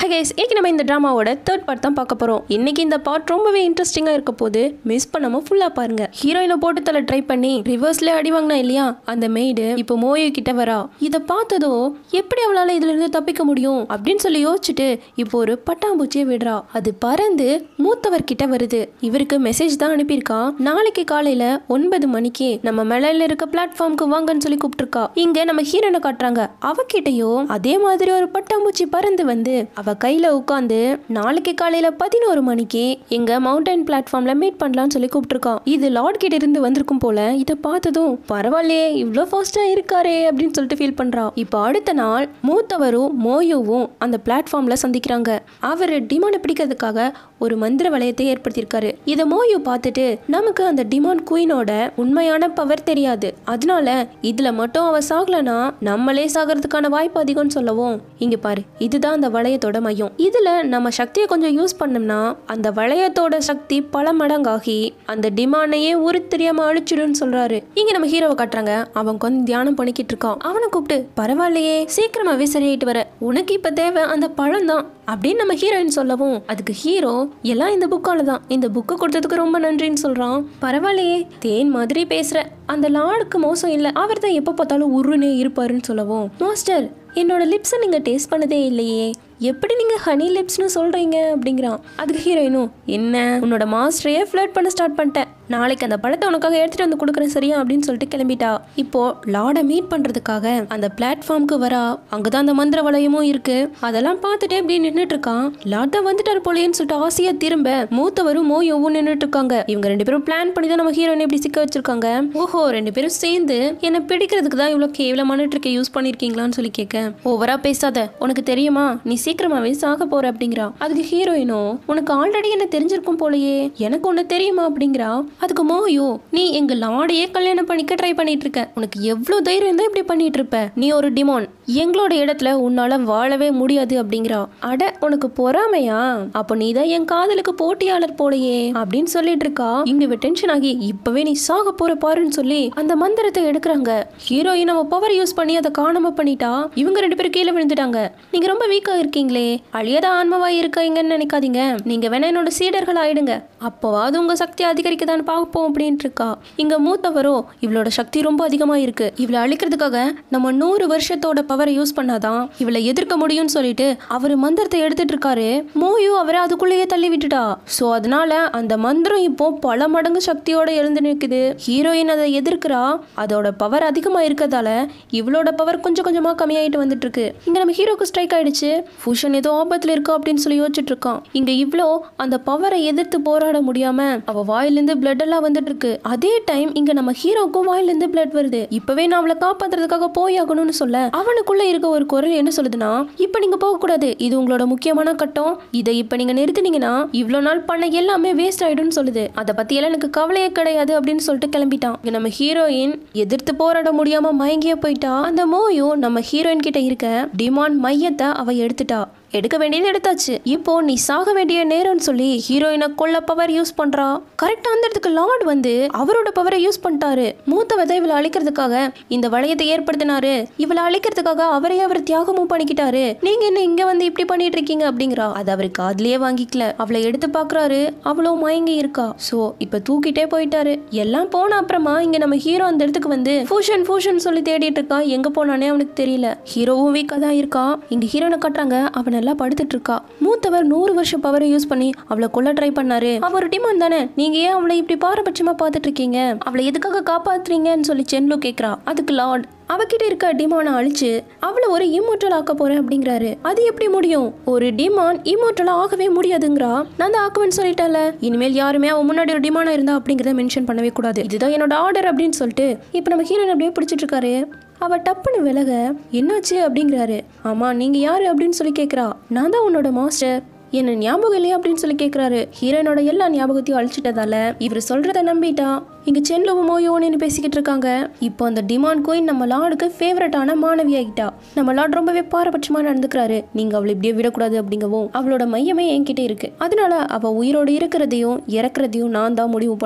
hi guys இன்னைக்கு நம்ம இந்த ட்ராமாவோட தேர்ட் பார்ட் தான் பார்க்க போறோம் இன்னைக்கு இந்த பார்ட் ரொம்பவே இன்ட்ரெஸ்டிங்கா இருக்க போது மிஸ் பண்ணாம ஃபுல்லா பாருங்க ஹீரோயினை போட்டு தலை ட்ரை பண்ணி ரிவர்ஸ்ல அடி வாங்கினா இல்லையா அந்த மெய்டு இப்போ மோயு கிட்ட வரா இதை பார்த்ததோ எப்படி அவளால இதுல இருந்து தப்பிக்க முடியும் அப்படின்னு சொல்லி யோசிச்சுட்டு இப்போ ஒரு பட்டாம்பூச்சியை விடுறா அது பறந்து மூத்தவர் கிட்ட வருது இவருக்கு மெசேஜ் தான் அனுப்பியிருக்கா நாளைக்கு காலையில ஒன்பது மணிக்கு நம்ம மேலையில இருக்க பிளாட்ஃபார்முக்கு வாங்கன்னு சொல்லி கூப்பிட்டுருக்கா இங்க நம்ம ஹீரோனை காட்டுறாங்க அவகிட்டயும் அதே மாதிரி ஒரு பட்டாம்பூச்சி பறந்து வந்து அவ கையில உட்காந்து நாளைக்கு காலையில பதினோரு மணிக்கு எங்க மவுண்டன் பிளாட்ஃபார்ம்ல மீட் பண்ணலாம்னு சொல்லி கூப்பிட்டுருக்கான் இது லார்ட் கிட்ட இருந்து வந்திருக்கும் போல இதை பார்த்ததும் பரவாயில்லையே இவ்வளோ ஃபாஸ்டா இருக்காரே அப்படின்னு சொல்லிட்டு ஃபீல் பண்றா இப்போ அடுத்த நாள் மூத்தவரும் மோயோவும் அந்த பிளாட்ஃபார்ம்ல சந்திக்கிறாங்க அவர் டிமானை பிடிக்கிறதுக்காக ஒரு மந்திர வளையத்தை ஏற்படுத்தியிருக்காரு இதை மோயு பார்த்துட்டு நமக்கு அந்த டிமான் குயினோட உண்மையான பவர் தெரியாது அதனால இதுல மட்டும் அவ சாகலனா நம்மளே சாகிறதுக்கான வாய்ப்பு அதிகம்னு சொல்லவும் இங்க பாரு இதுதான் அந்த வளையத்தோட மையம் இதுல நம்ம சக்தியை கொஞ்சம் யூஸ் பண்ணோம்னா அந்த வளையத்தோட சக்தி பல மடங்காகி அந்த டிமானையே ஒரு தெரியாம அழிச்சிடும்னு சொல்றாரு இங்க நம்ம ஹீரோவை காட்டுறாங்க அவன் கொஞ்சம் தியானம் பண்ணிக்கிட்டு இருக்கான் அவனை கூப்பிட்டு பரவாயில்லையே சீக்கிரமாவே சரியாயிட்டு வர உனக்கு இப்ப தேவை அந்த பழம் தான் அப்படின்னு நம்ம ஹீரோயின் சொல்லவும் அதுக்கு ஹீரோ எல்லாம் இந்த புக்கால தான் இந்த புக்கு கொடுத்ததுக்கு ரொம்ப நன்றின்னு சொல்றான் பரவாயில்லையே தேன் மாதிரி பேசுற அந்த லாடுக்கு மோசம் இல்லை அவர் தான் எப்போ பார்த்தாலும் உருனே இருப்பாருன்னு சொல்லவும் மாஸ்டர் என்னோட லிப்ஸை நீங்கள் டேஸ்ட் பண்ணதே இல்லையே எப்படி நீங்கள் ஹனி லிப்ஸ்னு சொல்கிறீங்க அப்படிங்கிறான் அதுக்கு ஹீரோயினும் என்ன உன்னோட மாஸ்டரையே ஃப்ளர்ட் பண்ண ஸ்டார்ட் பண்ணிட்டேன் நாளைக்கு அந்த பழத்தை உனக்காக எடுத்துகிட்டு வந்து கொடுக்குறேன் சரியா அப்படின்னு சொல்லிட்டு கிளம்பிட்டா இப்போ லாடை மீட் பண்ணுறதுக்காக அந்த பிளாட்ஃபார்முக்கு வரா அங்கே தான் அந்த மந்திர வளையமும் இருக்கு அதெல்லாம் பார்த்துட்டே இப்படி நின்றுட்டு இருக்கான் லாட் தான் வந்துட்டார் போலேன்னு சொல்லிட்டு ஆசையா திரும்ப மூத்தவரும் மோயோவும் நின்றுட்டு இருக்காங்க இவங்க ரெண்டு பேரும் பிளான் பண்ணி தான் நம்ம ஹீரோயினை இப்படி சிக்க வச்சிருக்காங்க ஓஹோ ரெண்டு பேரும் சேர்ந்து என்னை பிடிக்கிறதுக்கு தான் இவ்வளோ கேவலமான ட்ரிக்கை யூஸ் பண்ணியிருக்கீங்களான்னு சொல்லி கேட்க ஓவரா பேசாத உனக்கு தெரியுமா நீ சீக்கிரமாவே சாக போற அப்படிங்கிறா அதுக்கு ஹீரோயினோ உனக்கு ஆல்ரெடி என்ன தெரிஞ்சிருக்கும் போலயே எனக்கு ஒன்று தெரியுமா அப்படிங்கிறா அதுக்கு மோயோ நீ எங்க லாடையே கல்யாணம் பண்ணிக்க ட்ரை பண்ணிட்டு இருக்க உனக்கு எவ்வளவு தைரியம் தான் இப்படி பண்ணிட்டு இருப்ப நீ ஒரு டிமான் எங்களோட இடத்துல உன்னால வாழவே முடியாது அப்படிங்கிறா அட உனக்கு பொறாமையா அப்போ நீ தான் என் காதலுக்கு போட்டியாளர் போலயே அப்படின்னு சொல்லிட்டு இருக்கா இங்க இவ டென்ஷன் ஆகி இப்பவே நீ சாக போற பாருன்னு சொல்லி அந்த மந்திரத்தை எடுக்கிறாங்க ஹீரோயின் அவ பவர் யூஸ் பண்ணி அதை காணாம பண்ணிட்டா இவங்க ரெண்டு பேரும் கீழே விழுந்துட்டாங்க நீங்க ரொம்ப வீக்கா இருக்கீங்களே அழியாத ஆன்மாவா இருக்கீங்கன்னு நினைக்காதீங்க நீங்க வேணா என்னோட சீடர்கள் ஆயிடுங்க அப்போவாது உங்க சக்தி அதிகரிக்கதான்னு பார்ப்போம் அப்படின்ட்டு இருக்கா இங்க மூத்தவரோ இவளோட சக்தி ரொம்ப அதிகமா இருக்கு இவளை அழிக்கிறதுக்காக நம்ம நூறு வருஷத்தோட பவரை யூஸ் பண்ணாதான் இவளை எதிர்க்க முடியும்னு சொல்லிட்டு அவர் மந்திரத்தை எடுத்துட்டு இருக்காரு மோயு அவரை அதுக்குள்ளேயே தள்ளி விட்டுட்டா சோ அதனால அந்த மந்திரம் இப்போ பல மடங்கு சக்தியோட எழுந்து நிற்குது ஹீரோயின் அதை எதிர்க்கிறா அதோட பவர் அதிகமா இருக்கதால இவளோட பவர் கொஞ்சம் கொஞ்சமா கம்மியாயிட்டு வந்துட்டு இருக்கு இங்க நம்ம ஹீரோக்கு ஸ்ட்ரைக் ஆயிடுச்சு ஃபூஷன் ஏதோ ஆபத்துல இருக்கா அப்படின்னு சொல்லி யோசிச்சுட்டு இருக்கான் இங்க இவ்ளோ அந்த பவரை எதிர்த்து போராட முடியாம அவ வாயிலிருந்து பிளட் எல்லாம் வந்துட்டு இருக்கு அதே டைம் இங்க நம்ம ஹீரோக்கும் வாயிலிருந்து பிளட் வருது இப்பவே நான் அவளை காப்பாத்துறதுக்காக போயாகணும்னு சொல்ல அவனுக்குள்ள இருக்க ஒரு குரல் என்ன சொல்லுதுன்னா இப்ப நீங்க போக கூடாது இது உங்களோட முக்கியமான கட்டம் இதை இப்ப நீங்க நிறுத்தினீங்கன்னா இவ்வளவு நாள் பண்ண எல்லாமே வேஸ்ட் ஆயிடும்னு சொல்லுது அதை பத்தி எல்லாம் எனக்கு கவலையே கிடையாது அப்படின்னு சொல்லிட்டு கிளம்பிட்டான் இங்க நம்ம ஹீரோயின் எதிர்த்து போராட முடியாம மயங்கியே போயிட்டா அந்த மோயும் நம்ம ஹீரோயின் கிட்ட இருக்க டிமாண்ட் மையத்தை அவ எடுத்துட்டா எடுக்க வேண்டியது எடுத்தாச்சு இப்போ நீ சாக வேண்டிய நேரம்னு சொல்லி ஹீரோயினை கொல்ல பவர் யூஸ் பண்றா கரெக்டா அந்த இடத்துக்கு லார்ட் வந்து அவரோட பவரை யூஸ் பண்ணிட்டாரு மூத்த விதை இவளை அழிக்கிறதுக்காக இந்த வளையத்தை ஏற்படுத்தினாரு இவளை அழிக்கிறதுக்காக அவரே அவர் தியாகமும் பண்ணிக்கிட்டாரு நீங்க என்ன இங்க வந்து இப்படி பண்ணிட்டு இருக்கீங்க அப்படிங்கிறா அது அவரு காதுலயே வாங்கிக்கல அவளை எடுத்து பாக்குறாரு அவளும் மயங்கி இருக்கா சோ இப்ப தூக்கிட்டே போயிட்டாரு எல்லாம் போன அப்புறமா இங்க நம்ம ஹீரோ அந்த இடத்துக்கு வந்து ஃபூஷன் ஃபூஷன் சொல்லி தேடிட்டு இருக்கான் எங்க போனானே அவனுக்கு தெரியல ஹீரோவும் வீக்கா தான் இருக்கான் இங்க ஹீரோனை காட்டுறாங்க அவன் நல்லா படுத்துட்டு இருக்கா மூத்தவர் நூறு வருஷம் பவரை யூஸ் பண்ணி அவளை கொல்ல ட்ரை பண்ணாரு அவர் டிமாண்ட் தானே நீங்க ஏன் அவளை இப்படி பாரபட்சமா பார்த்துட்டு இருக்கீங்க அவளை எதுக்காக காப்பாத்துறீங்கன்னு சொல்லி சென்லு கேக்குறா அதுக்கு லார்ட் அவகிட்ட இருக்க டிமானை அழிச்சு அவளை ஒரு இம்மோட்டல் ஆக்க போறேன் அப்படிங்கிறாரு அது எப்படி முடியும் ஒரு டிமான் இம்மோட்டல் ஆகவே முடியாதுங்கிறா நான் தான் ஆக்குவேன்னு சொல்லிட்டேன்ல இனிமேல் யாருமே அவன் முன்னாடி ஒரு டிமானா இருந்தா அப்படிங்கிறத மென்ஷன் பண்ணவே கூடாது இதுதான் என்னோட ஆர்டர் அப்படின்னு சொல்லிட்டு இப்போ நம்ம ஹீரோயின் அப்படியே பிடிச்சிட்டு இருக்காரு அவ டப்புன்னு விலக என்னாச்சு அப்படிங்கிறாரு ஆமா நீங்க யாரு அப்படின்னு சொல்லி கேக்குறா நான் தான் உன்னோட மாஸ்டர் என்ன ஞாபகம் இல்லையா அப்படின்னு சொல்லி கேக்குறாரு ஹீரோயினோட எல்லா ஞாபகத்தையும் அழிச்சிட்டதால இவர் சொல்றத நம்பிட்டா இங்க சென்லோவும் மோயோன்னு பேசிக்கிட்டு இருக்காங்க இப்போ அந்த டிமாண்ட் கோயின் நம்ம லார்டுக்கு ஃபேவரட்டான மாணவி ஆகிட்டா நம்ம லார்ட் ரொம்பவே பாரபட்சமா நடந்துக்கிறாரு நீங்க அவளை இப்படியே விடக்கூடாது அப்படிங்கவும் அவளோட மையமே என்கிட்ட இருக்கு அதனால அவ உயிரோடு இருக்கிறதையும் இறக்குறதையும் நான் தான் முடிவு பண்ணணும்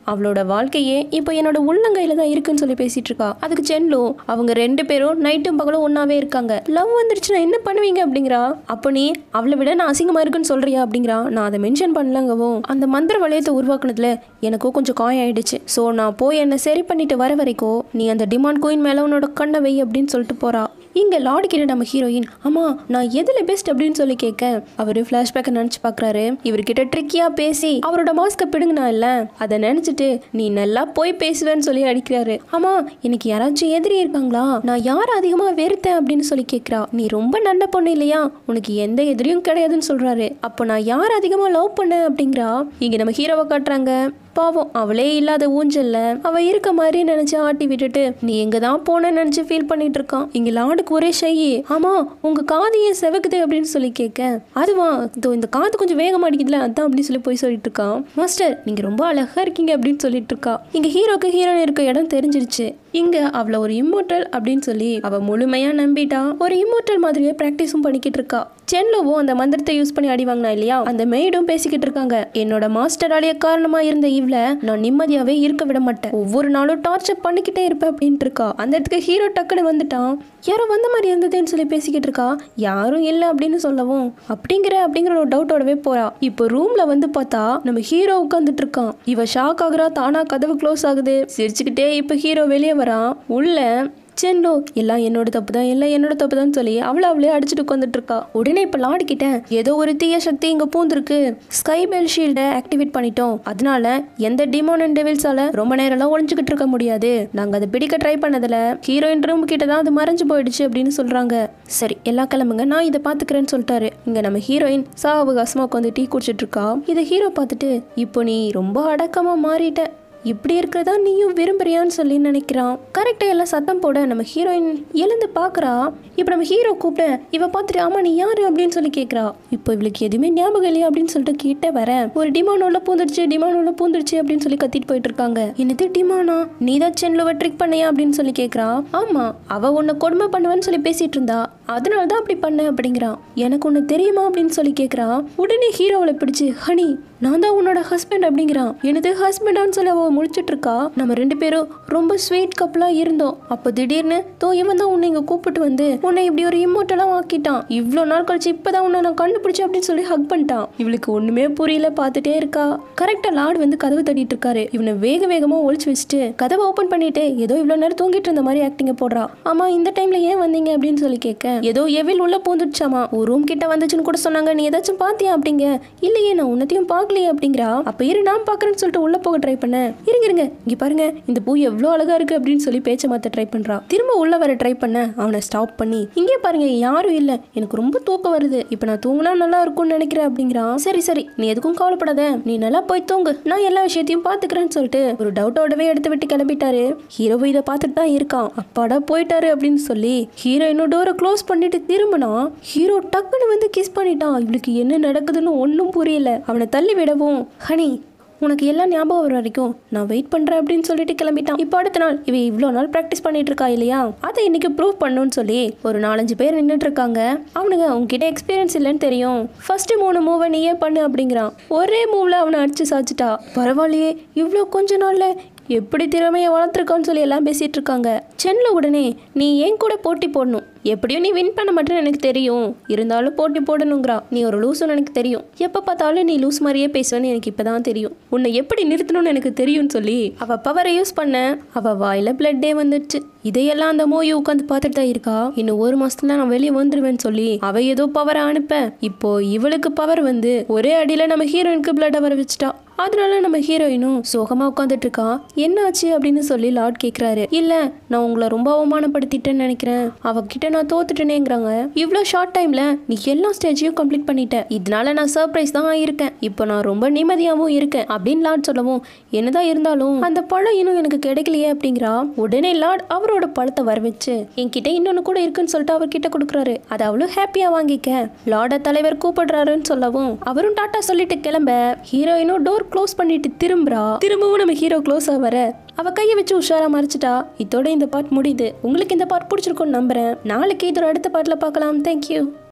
அவளோட வாழ்க்கையே இப்போ என்னோட உள்ளங்கையில தான் இருக்குன்னு சொல்லி பேசிட்டு இருக்கா அதுக்கு சென்லு அவங்க ரெண்டு பேரும் நைட்டும் பகலும் ஒன்னாவே இருக்காங்க லவ் வந்துருச்சுன்னா என்ன பண்ணுவீங்க அப்படிங்கிறா அப்போ நீ அவளை விட நான் அசிங்கமா இருக்குன்னு சொல்றியா அப்படிங்கிறா நான் அதை மென்ஷன் பண்ணலங்கவும் அந்த மந்திர வளையத்தை உருவாக்குனதுல எனக்கும் கொஞ்சம் காயம் ஆயிடுச்சு ஸோ நான் போய் என்னை சரி பண்ணிட்டு வர வரைக்கும் நீ அந்த டிமாண்ட் கோயின் மேல உன்னோட கண்ணை வை அப்படின்னு சொல்லிட்டு போறா இங்க லார்டு கிட்ட நம்ம ஹீரோயின் அம்மா நான் எதுல பெஸ்ட் அப்படின்னு சொல்லி கேட்க அவரு ஃபிளாஷ்பேக்கை நினைச்சு பாக்குறாரு இவர்கிட்ட ட்ரிக்கியா பேசி அவரோட மாஸ்க பிடுங்கினா இல்ல அதை நினைச்சிட்டு நீ நல்லா போய் பேசுவேன்னு சொல்லி அடிக்கிறாரு ஆமா எனக்கு யாராச்சும் எதிரி இருக்காங்களா நான் யார் அதிகமா வெறுத்தேன் அப்படின்னு சொல்லி கேட்கிறா நீ ரொம்ப நல்ல பொண்ணு இல்லையா உனக்கு எந்த எதிரியும் கிடையாதுன்னு சொல்றாரு அப்போ நான் யார் அதிகமா லவ் பண்ணேன் அப்படிங்கிறா இங்க நம்ம ஹீரோவை காட்டுறாங்க பாவம் அவளே இல்லாத ஊஞ்சல்ல அவ இருக்க மாதிரி நினைச்சு ஆட்டி விட்டுட்டு நீ எங்க தான் போனேன்னு நினைச்சு ஃபீல் பண்ணிட்டு இருக்கான் இங்க லாடுக்கு ஒரே ஷையி ஆமா உங்க காது ஏன் செவக்குது அப்படின்னு சொல்லி கேட்க அதுவா இதோ இந்த காது கொஞ்சம் வேகமா அடிக்குதுல அதான் அப்படின்னு சொல்லி போய் சொல்லிட்டு இருக்கான் மாஸ்டர் நீங்க ரொம்ப அழகா இருக்கீங்க அப்படின்னு சொல்லிட்டு இருக்கா இங்க ஹீரோக்கு ஹீரோயின் இருக்க இடம் தெரிஞ்சிருச்சு இங்க அவளை ஒரு இம்மோட்டல் அப்படின்னு சொல்லி அவ முழுமையா நம்பிட்டா ஒரு இம்மோட்டல் மாதிரியே பிராக்டிஸும் பண்ணிக்கிட்டு இருக்கா சென்லோவும் அந்த மந்திரத்தை யூஸ் பண்ணி அடி வாங்கினா இல்லையா அந்த மெய்டும் பேசிக்கிட்டு இருக்காங்க என்னோட மாஸ்டராலேயே காரணமா இருந்த இவ்ல நான் நிம்மதியாவே இருக்க விட மாட்டேன் ஒவ்வொரு நாளும் டார்ச்சர் பண்ணிக்கிட்டே இருப்பேன் அப்படின்ட்டு இருக்கா அந்த இடத்துக்கு ஹீரோ டக்குன்னு வந்துட்டான் யாரோ வந்த மாதிரி இருந்ததுன்னு சொல்லி பேசிக்கிட்டு இருக்கா யாரும் இல்லை அப்படின்னு சொல்லவும் அப்படிங்கிற அப்படிங்கிற ஒரு டவுட்டோடவே போறா இப்போ ரூம்ல வந்து பார்த்தா நம்ம ஹீரோ உட்காந்துட்டு இருக்கான் இவ ஷாக் ஆகுறா தானா கதவு க்ளோஸ் ஆகுது சிரிச்சுக்கிட்டே இப்போ ஹீரோ வெளியே வரான் உள்ள செல்லோ எல்லாம் என்னோட தப்பு தான் எல்லாம் என்னோட தப்பு தான் சொல்லி அவளை அவளே அடிச்சுட்டு உட்காந்துட்டு இருக்கா உடனே இப்போ லாடிக்கிட்ட ஏதோ ஒரு தீய சக்தி இங்க பூந்திருக்கு ஸ்கை பெல் ஷீல்டை ஆக்டிவேட் பண்ணிட்டோம் அதனால எந்த டிமோன் அண்ட் டெவில்ஸால ரொம்ப நேரம்லாம் ஒளிஞ்சுக்கிட்டு இருக்க முடியாது நாங்க அதை பிடிக்க ட்ரை பண்ணதுல ஹீரோயின் ரூம் கிட்ட தான் அது மறைஞ்சு போயிடுச்சு அப்படின்னு சொல்றாங்க சரி எல்லா கிளம்புங்க நான் இதை பாத்துக்கிறேன்னு சொல்லிட்டாரு இங்க நம்ம ஹீரோயின் சா அவகாசமா உட்காந்து டீ குடிச்சிட்டு இருக்கா இதை ஹீரோ பார்த்துட்டு இப்போ நீ ரொம்ப அடக்கமா மாறிட்ட இப்படி இருக்கிறதா நீயும் விரும்புறியான்னு சொல்லி நினைக்கிறான் கரெக்டாக எல்லாம் சத்தம் போட நம்ம ஹீரோயின் எழுந்து பார்க்குறா இப்போ நம்ம ஹீரோ கூப்பிட இவ பார்த்துட்டு ஆமா நீ யாரு அப்படின்னு சொல்லி கேட்குறா இப்போ இவளுக்கு எதுவுமே ஞாபகம் இல்லையா அப்படின்னு சொல்லிட்டு கிட்ட வர ஒரு டிமான் உள்ள பூந்துருச்சு டிமான் உள்ள பூந்துருச்சு அப்படின்னு சொல்லி கத்திட்டு போயிட்டு இருக்காங்க என்னது டிமானா நீ தான் சென்லுவை ட்ரிக் பண்ணியா அப்படின்னு சொல்லி கேட்குறா ஆமா அவ உன்னை கொடுமை பண்ணுவேன்னு சொல்லி பேசிட்டு இருந்தா அதனால தான் அப்படி பண்ண அப்படிங்கிறான் எனக்கு ஒன்று தெரியுமா அப்படின்னு சொல்லி கேட்குறா உடனே ஹீரோவை பிடிச்சு ஹனி நான் தான் உன்னோட ஹஸ்பண்ட் அப்படிங்கிறான் எனது ஹஸ்பண்டான்னு சொல்லி அவ முழிச்சிட்டு இருக்கா நம்ம ரெண்டு பேரும் ரொம்ப ஸ்வீட் கப்பலா இருந்தோம் அப்போ திடீர்னு தோ இவன் தான் உன்னை இங்க கூப்பிட்டு வந்து உன்னை இப்படி ஒரு இம்மோட்டெல்லாம் ஆக்கிட்டான் இவ்வளோ நாள் கழிச்சு இப்பதான் உன்னை நான் கண்டுபிடிச்சேன் அப்படின்னு சொல்லி ஹக் பண்ணிட்டான் இவளுக்கு ஒண்ணுமே புரியல பார்த்துட்டே இருக்கா கரெக்டா லார்டு வந்து கதவு தட்டிட்டு இருக்காரு இவனை வேக வேகமா ஒளிச்சு வச்சுட்டு கதவை ஓபன் பண்ணிட்டு ஏதோ இவ்வளோ நேரம் தூங்கிட்டு இருந்த மாதிரி ஆக்டிங்க போடுறா ஆமா இந்த டைம்ல ஏன் வந்தீங்க அப்படின்னு சொல்லி கேட்க ஏதோ எவில் உள்ள பூந்துடுச்சாமா ஒரு ரூம் கிட்ட வந்துச்சுன்னு கூட சொன்னாங்க நீ ஏதாச்சும் பாத்தியா அப்படிங்க இல்லையே நான் உன்னத்தையும் பார்க்கலையே அப்படிங்கிறா அப்ப இரு நான் பாக்குறேன்னு சொல்லிட்டு உள்ள போக ட்ரை பண்ண இருங்க இருங்க இங்க பாருங்க இந்த பூ எவ்வளவு அழகா இருக்கு அப்படின்னு சொல்லி பேச்ச மாத்த ட்ரை பண்றா திரும்ப உள்ள வர ட்ரை பண்ண அவனை ஸ்டாப் பண்ணி இங்கே பாருங்க யாரும் இல்ல எனக்கு ரொம்ப தூக்கம் வருது இப்ப நான் தூங்கினா நல்லா இருக்கும்னு நினைக்கிறேன் அப்படிங்கிறான் சரி சரி நீ எதுக்கும் கவலைப்படாத நீ நல்லா போய் தூங்கு நான் எல்லா விஷயத்தையும் பாத்துக்கிறேன்னு சொல்லிட்டு ஒரு டவுட்டோடவே எடுத்து விட்டு கிளம்பிட்டாரு ஹீரோ இதை பார்த்துட்டு தான் இருக்கான் அப்பாடா போயிட்டாரு அப்படின்னு சொல்லி ஹீரோ இன்னும் டோரை க்ளோஸ் பண்ணிட்டு திரும்பினா ஹீரோ டக்குன்னு வந்து கிஸ் பண்ணிட்டான் இவளுக்கு என்ன நடக்குதுன்னு ஒன்றும் புரியல அவனை தள்ளி விடவும் ஹனி உனக்கு எல்லாம் ஞாபகம் வர வரைக்கும் நான் வெயிட் பண்றேன் அப்படின்னு சொல்லிட்டு கிளம்பிட்டான் இப்போ அடுத்த நாள் இவ இவ்வளோ நாள் ப்ராக்டிஸ் பண்ணிட்டு இருக்கா இல்லையா அதை இன்னைக்கு ப்ரூவ் பண்ணணும்னு சொல்லி ஒரு நாலஞ்சு பேர் நின்றுட்டு இருக்காங்க அவனுங்க உங்ககிட்ட எக்ஸ்பீரியன்ஸ் இல்லைன்னு தெரியும் ஃபர்ஸ்ட் மூணு மூவை நீயே பண்ணு அப்படிங்கிறான் ஒரே மூவ்ல அவனை அடிச்சு சாச்சிட்டா பரவாயில்லையே இவ்வளோ கொஞ்ச நாள்ல எப்படி திறமையை வளர்த்துருக்கான்னு சொல்லி எல்லாம் பேசிட்டு இருக்காங்க சென்ல உடனே நீ ஏன் கூட போட்டி போடணும் எப்படியும் நீ வின் பண்ண மாட்டேன்னு எனக்கு தெரியும் இருந்தாலும் போட்டி போடணுங்கிறா நீ ஒரு லூசுன்னு எனக்கு தெரியும் எப்போ பார்த்தாலும் நீ லூஸ் மாதிரியே பேசுவேன்னு எனக்கு இப்பதான் தெரியும் உன்னை எப்படி நிறுத்தணும்னு எனக்கு தெரியும்னு சொல்லி அவ பவரை யூஸ் பண்ண அவ வாயில பிளட்டே வந்துடுச்சு இதையெல்லாம் அந்த மோயி உட்காந்து பார்த்துட்டு தான் இருக்கா இன்னும் ஒரு மாசத்துல நான் வெளியே வந்துருவேன்னு சொல்லி அவ ஏதோ பவரை அனுப்ப இப்போ இவளுக்கு பவர் வந்து ஒரே அடியில நம்ம ஹீரோயினுக்கு பிளட்டை வர வச்சுட்டா அதனால நம்ம ஹீரோயினும் சோகமா உட்காந்துட்டு இருக்கா என்னாச்சு அப்படின்னு சொல்லி லார்ட் கேக்குறாரு இல்ல நான் உங்களை ரொம்ப அவமானப்படுத்திட்டேன்னு நினைக்கிறேன் அவகிட்ட நான் தோத்துட்டேனேங்கிறாங்க இவ்வளோ ஷார்ட் டைம்ல நீ எல்லா ஸ்டேஜையும் கம்ப்ளீட் பண்ணிட்ட இதனால நான் சர்ப்ரைஸ் தான் ஆயிருக்கேன் இப்போ நான் ரொம்ப நிம்மதியாகவும் இருக்கேன் அப்படின்னு லார்ட் சொல்லவும் என்னதான் இருந்தாலும் அந்த பழம் இன்னும் எனக்கு கிடைக்கலையே அப்படிங்கிறா உடனே லார்ட் அவரோட பழத்தை வர வச்சு என்கிட்ட இன்னொன்னு கூட இருக்குன்னு சொல்லிட்டு அவர்கிட்ட கொடுக்குறாரு அதை அவ்வளோ ஹாப்பியா வாங்கிக்க லார்ட தலைவர் கூப்பிடுறாருன்னு சொல்லவும் அவரும் டாட்டா சொல்லிட்டு கிளம்ப ஹீரோயினும் டோர் க்ளோஸ் பண்ணிட்டு திரும்புறா திரும்பவும் நம்ம ஹீரோ க்ளோஸ் வர அவ கையை வச்சு உஷாரா மறைச்சிட்டா இதோட இந்த பாட் முடியுது உங்களுக்கு இந்த பாட் பிடிச்சிருக்கும்னு நம்புறேன் நாளைக்கு இதோட அடுத்த பாட்டில் பார்க்கலாம் தேங்க்யூ